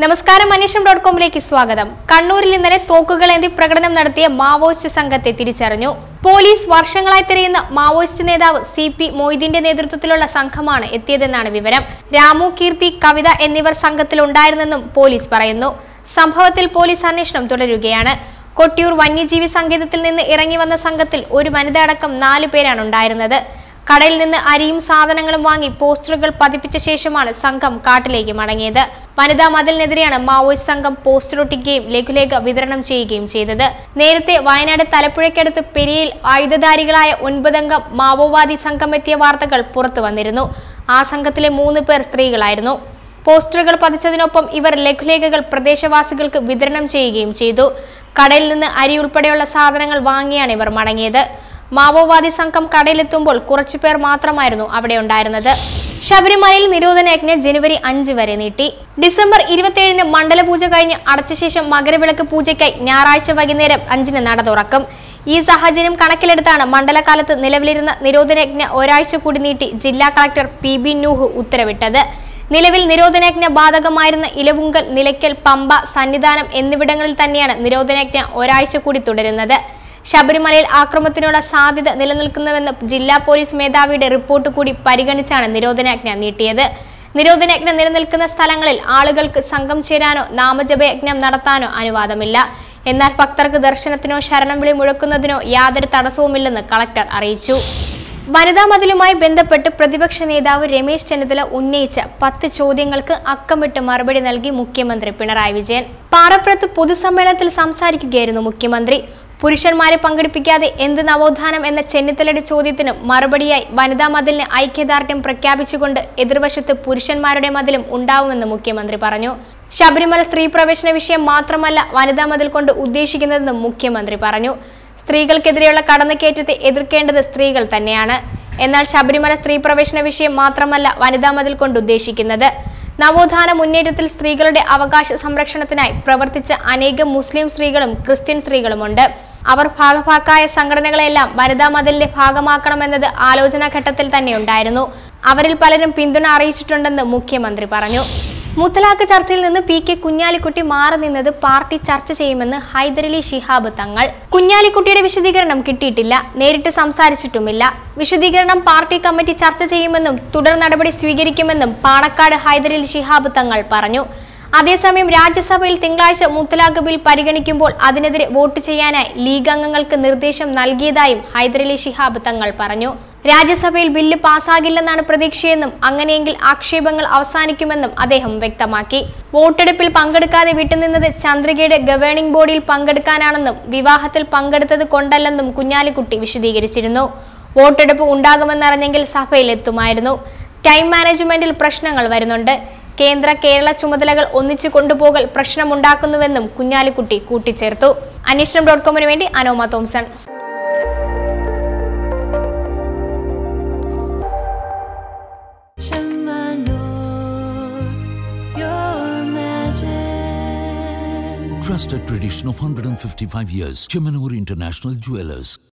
നമസ്കാരം അന്വേഷണം ഡോട്ട് കോമിലേക്ക് സ്വാഗതം കണ്ണൂരിൽ ഇന്നലെ തോക്കുകളേന്തി പ്രകടനം നടത്തിയ മാവോയിസ്റ്റ് സംഘത്തെ തിരിച്ചറിഞ്ഞു പോലീസ് വർഷങ്ങളായി തിരയുന്ന മാവോയിസ്റ്റ് നേതാവ് സി പി മൊയ്തീന്റെ നേതൃത്വത്തിലുള്ള സംഘമാണ് എത്തിയതെന്നാണ് വിവരം രാമു കീർത്തി കവിത എന്നിവർ സംഘത്തിൽ ഉണ്ടായിരുന്നെന്നും പോലീസ് പറയുന്നു സംഭവത്തിൽ പോലീസ് അന്വേഷണം തുടരുകയാണ് കൊട്ടിയൂർ വന്യജീവി സങ്കേതത്തിൽ നിന്ന് ഇറങ്ങി വന്ന സംഘത്തിൽ ഒരു വനിത അടക്കം നാലു പേരാണ് ഉണ്ടായിരുന്നത് കടയിൽ നിന്ന് അരിയും സാധനങ്ങളും വാങ്ങി പോസ്റ്ററുകൾ പതിപ്പിച്ച ശേഷമാണ് സംഘം കാട്ടിലേക്ക് മടങ്ങിയത് വനിതാ മതിലിനെതിരെയാണ് മാവോയിസ്റ്റ് സംഘം പോസ്റ്റർ ഒട്ടിക്കുകയും ലഘുലേഖ വിതരണം ചെയ്യുകയും ചെയ്തത് നേരത്തെ വയനാട് തലപ്പുഴയ്ക്കടുത്ത് പെരിയയിൽ ആയുധധാരികളായ ഒൻപതംഗം മാവോവാദി സംഘം എത്തിയ വാർത്തകൾ പുറത്തു വന്നിരുന്നു ആ സംഘത്തിലെ മൂന്ന് പേർ സ്ത്രീകളായിരുന്നു പോസ്റ്ററുകൾ പതിച്ചതിനൊപ്പം ഇവർ ലഘുലേഖകൾ പ്രദേശവാസികൾക്ക് വിതരണം ചെയ്യുകയും ചെയ്തു കടയിൽ നിന്ന് അരി ഉൾപ്പെടെയുള്ള സാധനങ്ങൾ വാങ്ങിയാണ് ഇവർ മടങ്ങിയത് മാവോവാദി സംഘം കടയിലെത്തുമ്പോൾ കുറച്ചുപേർ മാത്രമായിരുന്നു അവിടെ ഉണ്ടായിരുന്നത് ശബരിമലയിൽ നിരോധനാജ്ഞ ജനുവരി അഞ്ച് വരെ നീട്ടി ഡിസംബർ ഇരുപത്തിയേഴിന് മണ്ഡലപൂജ കഴിഞ്ഞ് അടച്ച ശേഷം മകരവിളക്ക് പൂജയ്ക്കായി ഞായറാഴ്ച വൈകുന്നേരം അഞ്ചിന് നട തുറക്കും ഈ സാഹചര്യം കണക്കിലെടുത്താണ് മണ്ഡലകാലത്ത് നിലവിലിരുന്ന നിരോധനാജ്ഞ ഒരാഴ്ച കൂടി നീട്ടി ജില്ലാ കളക്ടർ പി ബി നൂഹ് ഉത്തരവിട്ടത് നിലവിൽ നിരോധനാജ്ഞ ബാധകമായിരുന്ന ഇലവുങ്കൽ നിലയ്ക്കൽ പമ്പ സന്നിധാനം എന്നിവിടങ്ങളിൽ തന്നെയാണ് നിരോധനാജ്ഞ ഒരാഴ്ച കൂടി തുടരുന്നത് ശബരിമലയിൽ ആക്രമണത്തിനുള്ള സാധ്യത നിലനിൽക്കുന്നുവെന്ന് ജില്ലാ പോലീസ് മേധാവിയുടെ റിപ്പോർട്ട് കൂടി പരിഗണിച്ചാണ് നിരോധനാജ്ഞ നീട്ടിയത് നിരോധനാജ്ഞ നിലനിൽക്കുന്ന സ്ഥലങ്ങളിൽ ആളുകൾക്ക് സംഘം ചേരാനോ നാമജപയജ്ഞം നടത്താനോ അനുവാദമില്ല എന്നാൽ ഭക്തർക്ക് ദർശനത്തിനോ ശരണം വിളി മുഴക്കുന്നതിനോ യാതൊരു തടസ്സവുമില്ലെന്ന് കളക്ടർ അറിയിച്ചു വനിതാ മതിലുമായി ബന്ധപ്പെട്ട് പ്രതിപക്ഷ നേതാവ് രമേശ് ചെന്നിത്തല ഉന്നയിച്ച പത്ത് ചോദ്യങ്ങൾക്ക് അക്കമിട്ട് മറുപടി നൽകി മുഖ്യമന്ത്രി പിണറായി വിജയൻ പാറപ്പുറത്ത് പൊതുസമ്മേളനത്തിൽ സംസാരിക്കുകയായിരുന്നു മുഖ്യമന്ത്രി പുരുഷന്മാരെ പങ്കെടുപ്പിക്കാതെ എന്ത് നവോത്ഥാനം എന്ന ചെന്നിത്തലയുടെ ചോദ്യത്തിന് മറുപടിയായി വനിതാ മതിലിന് ഐക്യദാർഢ്യം പ്രഖ്യാപിച്ചുകൊണ്ട് എതിർവശത്ത് പുരുഷന്മാരുടെ മതിലും ഉണ്ടാവുമെന്ന് മുഖ്യമന്ത്രി പറഞ്ഞു ശബരിമല സ്ത്രീ പ്രവേശന വിഷയം മാത്രമല്ല വനിതാ മതിൽ കൊണ്ട് ഉദ്ദേശിക്കുന്നതെന്നും മുഖ്യമന്ത്രി പറഞ്ഞു സ്ത്രീകൾക്കെതിരെയുള്ള കടന്നുകയറ്റത്തെ എതിർക്കേണ്ടത് സ്ത്രീകൾ തന്നെയാണ് എന്നാൽ ശബരിമല സ്ത്രീ പ്രവേശന വിഷയം മാത്രമല്ല വനിതാ മതിൽ കൊണ്ട് ഉദ്ദേശിക്കുന്നത് നവോത്ഥാന മുന്നേറ്റത്തിൽ സ്ത്രീകളുടെ അവകാശ സംരക്ഷണത്തിനായി പ്രവർത്തിച്ച അനേകം മുസ്ലിം സ്ത്രീകളും ക്രിസ്ത്യൻ സ്ത്രീകളുമുണ്ട് അവർ ഭാഗഭാക്കായ സംഘടനകളെല്ലാം വനിതാ മതിലിന്റെ ഭാഗമാക്കണമെന്നത് ആലോചനാ ഘട്ടത്തിൽ തന്നെ ഉണ്ടായിരുന്നു അവരിൽ പലരും പിന്തുണ അറിയിച്ചിട്ടുണ്ടെന്ന് മുഖ്യമന്ത്രി പറഞ്ഞു മുത്തലാഖ് ചർച്ചയിൽ നിന്ന് പി കെ കുഞ്ഞാലിക്കുട്ടി മാറി നിന്നത് പാർട്ടി ചർച്ച ചെയ്യുമെന്ന് ഹൈദരലി ശിഹാബ് തങ്ങൾ കുഞ്ഞാലിക്കുട്ടിയുടെ വിശദീകരണം കിട്ടിയിട്ടില്ല നേരിട്ട് സംസാരിച്ചിട്ടുമില്ല വിശദീകരണം പാർട്ടി കമ്മിറ്റി ചർച്ച ചെയ്യുമെന്നും തുടർ നടപടി സ്വീകരിക്കുമെന്നും പാണക്കാട് ഹൈദരലി ശിഹാബ് തങ്ങൾ പറഞ്ഞു അതേസമയം രാജ്യസഭയിൽ തിങ്കളാഴ്ച മുത്തലാഖ് ബിൽ പരിഗണിക്കുമ്പോൾ അതിനെതിരെ വോട്ട് ചെയ്യാനായി ലീഗ് അംഗങ്ങൾക്ക് നിർദ്ദേശം നൽകിയതായും ഹൈദരലി ശിഹാബ് തങ്ങൾ പറഞ്ഞു രാജ്യസഭയിൽ ബില്ല് പാസ്സാകില്ലെന്നാണ് പ്രതീക്ഷയെന്നും അങ്ങനെയെങ്കിൽ ആക്ഷേപങ്ങൾ അവസാനിക്കുമെന്നും അദ്ദേഹം വ്യക്തമാക്കി വോട്ടെടുപ്പിൽ പങ്കെടുക്കാതെ വിട്ടുനിന്നത് ചന്ദ്രികയുടെ ഗവേണിംഗ് ബോഡിയിൽ പങ്കെടുക്കാനാണെന്നും വിവാഹത്തിൽ പങ്കെടുത്തത് കൊണ്ടല്ലെന്നും കുഞ്ഞാലിക്കുട്ടി വിശദീകരിച്ചിരുന്നു വോട്ടെടുപ്പ് ഉണ്ടാകുമെന്നറിഞ്ഞെങ്കിൽ സഭയിൽ എത്തുമായിരുന്നു ടൈം മാനേജ്മെന്റിൽ പ്രശ്നങ്ങൾ വരുന്നുണ്ട് കേന്ദ്ര കേരള ചുമതലകൾ ഒന്നിച്ചു കൊണ്ടുപോകൽ പ്രശ്നമുണ്ടാക്കുന്നുവെന്നും കുഞ്ഞാലിക്കുട്ടി കൂട്ടിച്ചേർത്തു അന്വേഷണം ഡോട്ട് കോമിന് വേണ്ടി Anoma Thomson your magic. Trusted tradition of 155 years. Chemanur International Jewelers.